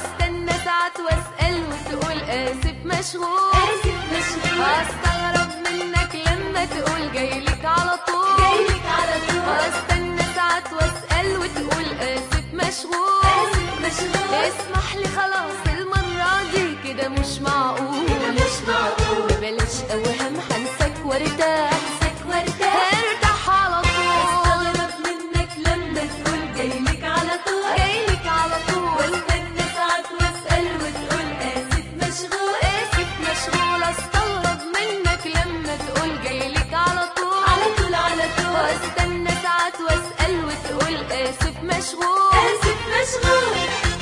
واستنى ساعات واسأل وتقول آسف مشغول آسف مشغول واستغرب منك لما تقول جايلك على طول جايلك على طول واستنى ساعات واسأل وتقول آسف مشغول آسف مشغول اسمح لي خلاص المرة دي كده مش معقول مش معقول بلاش اوهام هنساك وارتاح امسك وارتاح ارتاح على طول استغرب منك لما تقول جايلك على طول جايلك على طول واستنى ساعات واسأل وتقول آسف مشغول اسف مشغول استغرب منك لما تقول جايلك على طول على طول على طول واستنى ساعات واسأل وتقول اسف مشغول آسف مشغول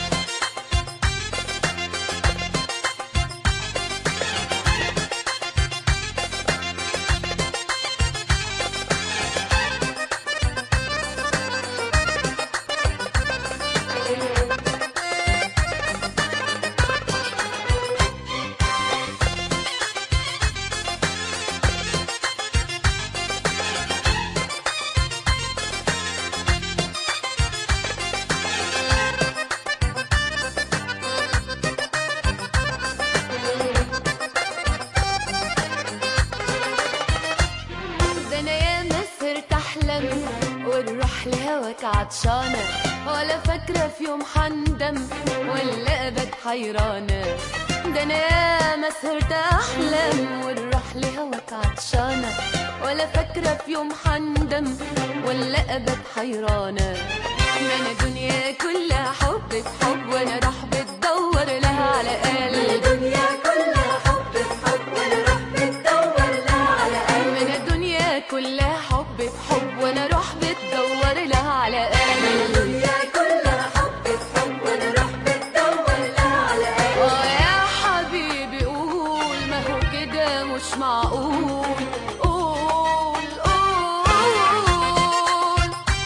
ده انا ياما صرت احلم والروح لهواك عطشانه ولا فاكره في يوم حندم ولا ابد حيرانه ده انا ياما صرت احلم والروح لهواك عطشانه ولا فاكره في يوم حندم ولا ابد حيرانه ما انا دنيا كلها حب في حب وانا راح بتدور لها على قلب الدنيا كلها حب في حب وانا راح بتدور لها على قلب من الدنيا كلها حب في حب وانا روح بتدور لها على قلب الدنيا كلها حب في حب وانا راح بتدور لها على قلب اه يا حبيبي قول ما هو كده مش معقول قول قول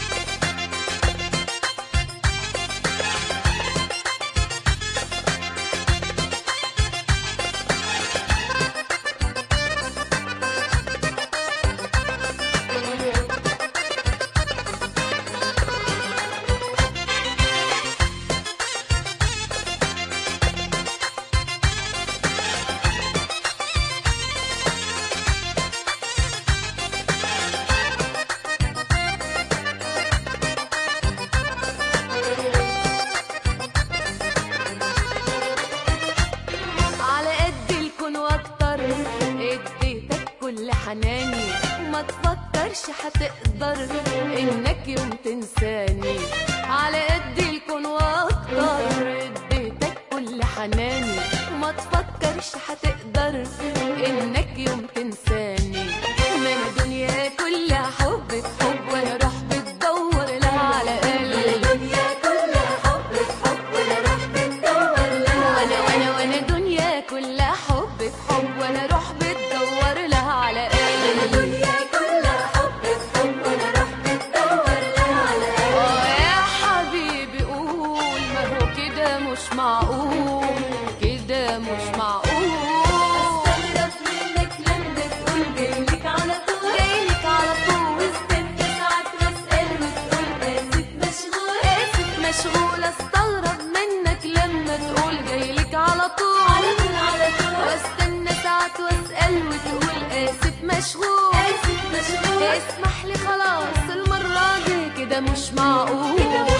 على قد الكون واكتر اديتك كل حناني وما تفكرش هتقدر انك يوم تنساني على قد الكون واكتر اديتك كل حناني وما تفكرش هتقدر انك يوم تنساني ما انا دنيا كلها حب في حب وانا روح بتدور لها على قلب الدنيا كلها حب في حب وانا راح بتدور لها على وانا وانا وانا دنيا كلها حب في حب وانا روح بتدور لها على قلب الدنيا كلها حب في حب وانا راح بتدور لها على قلب اه يا حبيبي قول ما هو كده مش معقول كده مش معقول استغرب منك لما تقول جايلك على طول جايلك على طول واستنى ساعات واسأل وتقول آسف مشغول اسف مشغول استغرب منك لما تقول جايلك على طول على طول على طول واستنى ساعات واسأل وتقول اسف مشغول آسف مشغول اسمح لي خلاص المرة دي كده مش معقول كده